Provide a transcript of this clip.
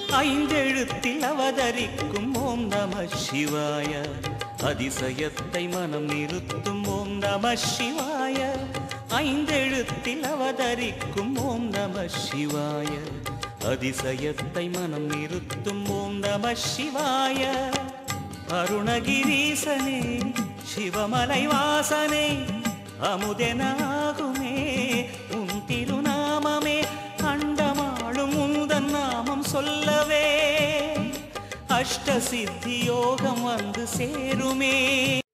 ஐந்தெழுத்தில் அவதரிக்கும் ஓம் நம சிவாய அதிசயத்தை மனம் நிறுத்தும் ஓம் நம சிவாய ஐந்தெழுத்தில் அவதரிக்கும் ஓம் நம சிவாய அதிசயத்தை மனம் நிறுத்தும் ஓம் நம சிவாய அருணகிரீசனே சிவமலை வாசனே அமுதனாகுமே உன் திருநாமமே அண்டமாளும் உந்தன் நாமம் சொல்லவே அஷ்ட சித்தி யோகம் வந்து சேருமே